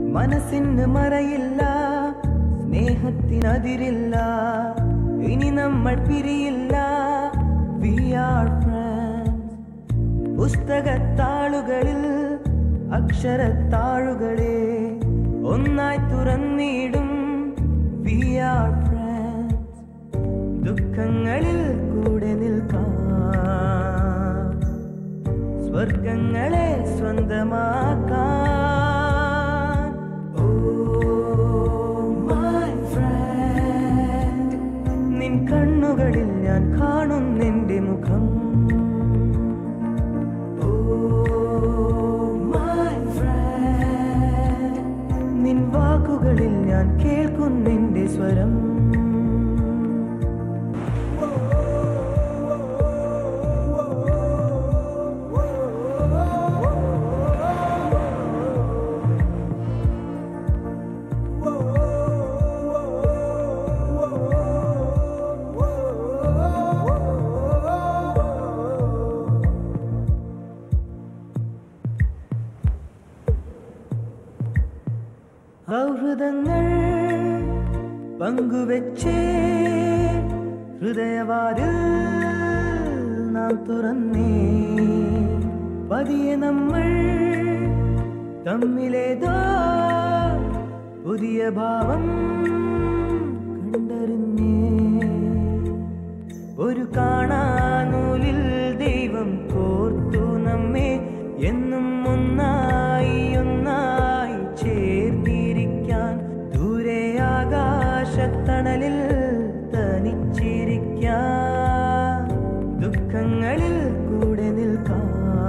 മനസ്സിന് മറയില്ല സ്നേഹത്തിനതിരില്ല ഇനി നമ്മൾ പിരിയില്ല വി ആർ പുസ്തകത്താളുകളിൽ അക്ഷരത്താളുകളെ ഒന്നായി തുറന്നിടും വി ആർ ദുഃഖങ്ങളിൽ കൂടെ നിൽക്കാം സ്വർഗങ്ങളെ സ്വന്തമാക്കാൻ ഓ മൈ ഫ്രണ്ട് നിൻ കണ്ണുകളിൽ ഞാൻ കാണുന്നെന്റെ മുഖം ഓ മൈ ഫ്രണ്ട് നിൻ വാക്കുകളിൽ ഞാൻ കേൾക്കുന്നെന്റെ സ്വരം സൗഹൃദങ്ങൾ പങ്കുവെച്ചേ ഹൃദയവാതിൽ നാം തുറന്നേ പതിയെ നമ്മൾ തമ്മിലേതോ പുതിയ ഭാവം കണ്ടറിഞ്ഞേ ഒരു കാണാനൂലിൽ ദൈവം കോർത്തു നമ്മെ എന്നും ഒന്നായി ഒന്നായി ചേർത്തിരിക്കാൻ ദൂരെ ആകാശത്തണലിൽ തനിച്ചിരിക്കാൻ ദുഃഖങ്ങളിൽ കൂടെ നിൽക്കാൻ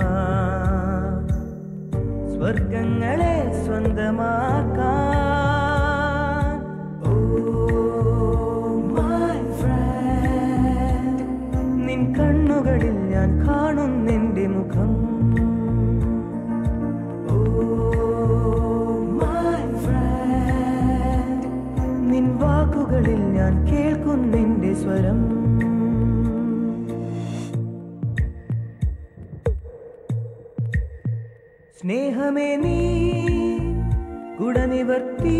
സ്വർഗങ്ങളെ സ്വന്തമാക്കാൻ ഓ മൈ ഫ്രണ്ട് നിൻ കണ്ണുകളിൽ ഞാൻ കാണുന്നെന്റെ മുഖം ഓ മൈ ഫ്രണ്ട് നിൻ വാക്കുകളിൽ ഞാൻ കേൾക്കുന്നെന്റെ സ്വരം സ്നേഹമേ നീ കുടനിവർത്തി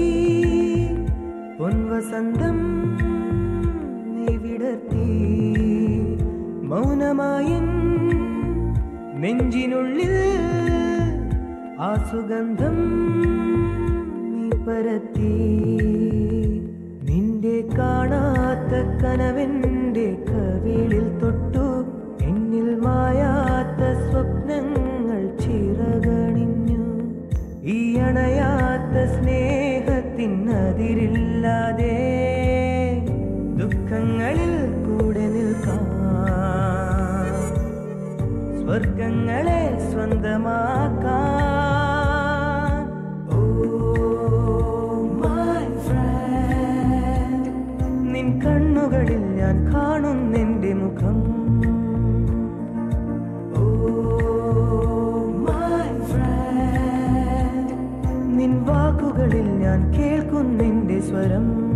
പൊൻവസന്തം നീ വിടർത്തി മൗനമായൻ നെഞ്ചിനുള്ളിൽ ആ സുഗന്ധം നീ പരത്തി നിന്റെ കാണാത്ത കനവെന്റെ കവിളിൽ തൊട്ടു എന്നിൽ മായാത്ത സ്വപ്നങ്ങൾ ചിറകണിഞ്ഞു ഈ അണയാത്ത സ്നേഹത്തിനതിരില്ലാതെ ദുഃഖങ്ങളിൽ കൂടെ നിൽക്കാം സ്വർഗങ്ങളെ സ്വന്തമാക്കാൻ ഓ മൈ ഫ്രണ്ട് നിൻ കണ്ണുകളിൽ ഞാൻ കാണുന്നെന്റെ മുഖം ഓ മൈ ഫ്രണ്ട് നിൻ വാക്കുകളിൽ ഞാൻ കേൾക്കുന്നെന്റെ സ്വരം